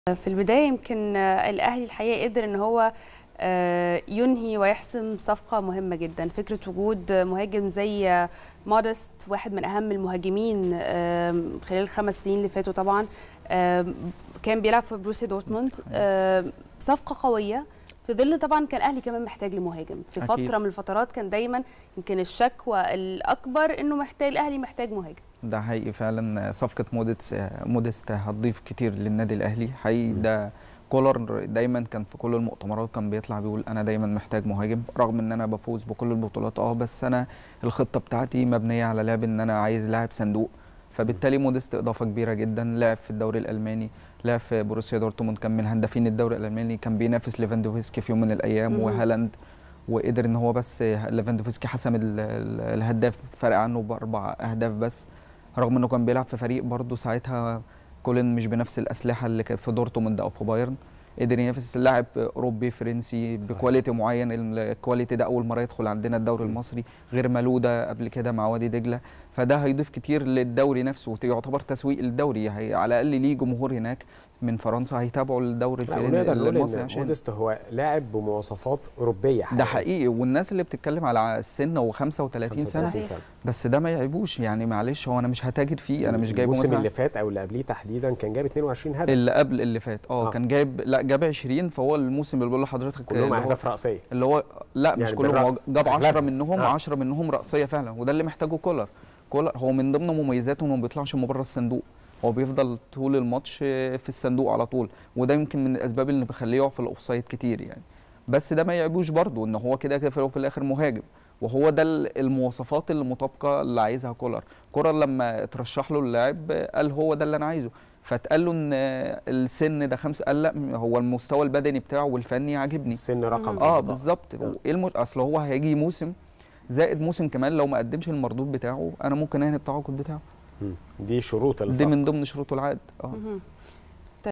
في البدايه يمكن الاهلي الحقيقه قدر ان هو ينهي ويحسم صفقه مهمه جدا فكره وجود مهاجم زي مودست واحد من اهم المهاجمين خلال الخمس سنين اللي فاتوا طبعا كان بيلعب في بروسيا دورتموند صفقه قويه في ظل طبعا كان الاهلي كمان محتاج لمهاجم في أكيد. فتره من الفترات كان دايما يمكن الشكوى الاكبر انه محتاج الاهلي محتاج مهاجم ده حقيقي فعلا صفقه مودست مودست هتضيف كتير للنادي الاهلي حقيقي ده كولر دايما كان في كل المؤتمرات كان بيطلع بيقول انا دايما محتاج مهاجم رغم ان انا بفوز بكل البطولات اه بس انا الخطه بتاعتي مبنيه على لعب ان انا عايز لاعب صندوق فبالتالي مودست اضافه كبيره جدا لعب في الدوري الالماني لعب في بروسيا دورتموند كان من هدافين الدوري الالماني كان بينافس ليفاندوفسكي في يوم من الايام وهالاند وقدر ان هو بس ليفاندوفسكي حسم الهداف فرق عنه باربع اهداف بس رغم انه كان بيلعب في فريق برضه ساعتها كولين مش بنفس الاسلحه اللي كانت في دورتموند او في بايرن قدر ينافس لاعب اوروبي فرنسي بكواليتي معين الكواليتي ده اول مره يدخل عندنا الدوري المصري غير مالوده قبل كده مع وادي دجله فده هيضيف كتير للدوري نفسه يعتبر تسويق الدوري هي على الاقل ليه جمهور هناك من فرنسا هيتابعوا الدوري الفرنسي المصري عشان مودست هو لاعب بمواصفات اوروبيه حقيقي. ده حقيقي والناس اللي بتتكلم على السن هو 35 سنه سنة. بس ده ما يعيبوش يعني معلش هو انا مش هتاجر فيه انا مش جايبه الموسم اللي فات او اللي قبليه تحديدا كان جايب 22 هدف اللي قبل اللي فات اه كان جايب لا جاب 20 فهو الموسم اللي بقول لحضرتك كلهم اهداف راسيه اللي هو لا مش يعني كلهم هو جاب 10 منهم 10 منهم راسيه فعلا وده اللي محتاجه كولر كولر هو من ضمن مميزاته انه ما بيطلعش من بره الصندوق هو بيفضل طول الماتش في الصندوق على طول وده يمكن من الاسباب اللي بيخليه يقع في الاوفسايد كتير يعني بس ده ما يعيبوش برضه ان هو كده كده في الاخر مهاجم وهو ده المواصفات اللي مطابقه اللي عايزها كولر كولر لما اترشح له اللاعب قال هو ده اللي انا عايزه فاتقال له ان السن ده خمسه قال لا هو المستوى البدني بتاعه والفني عاجبني السن رقم اه بالظبط ايه الم... اصل هو هيجي موسم زائد موسم كمان لو ما قدمش المردود بتاعه انا ممكن انهي التعاقد بتاعه دي شروط الصفقه دي من ضمن شروط العقد اه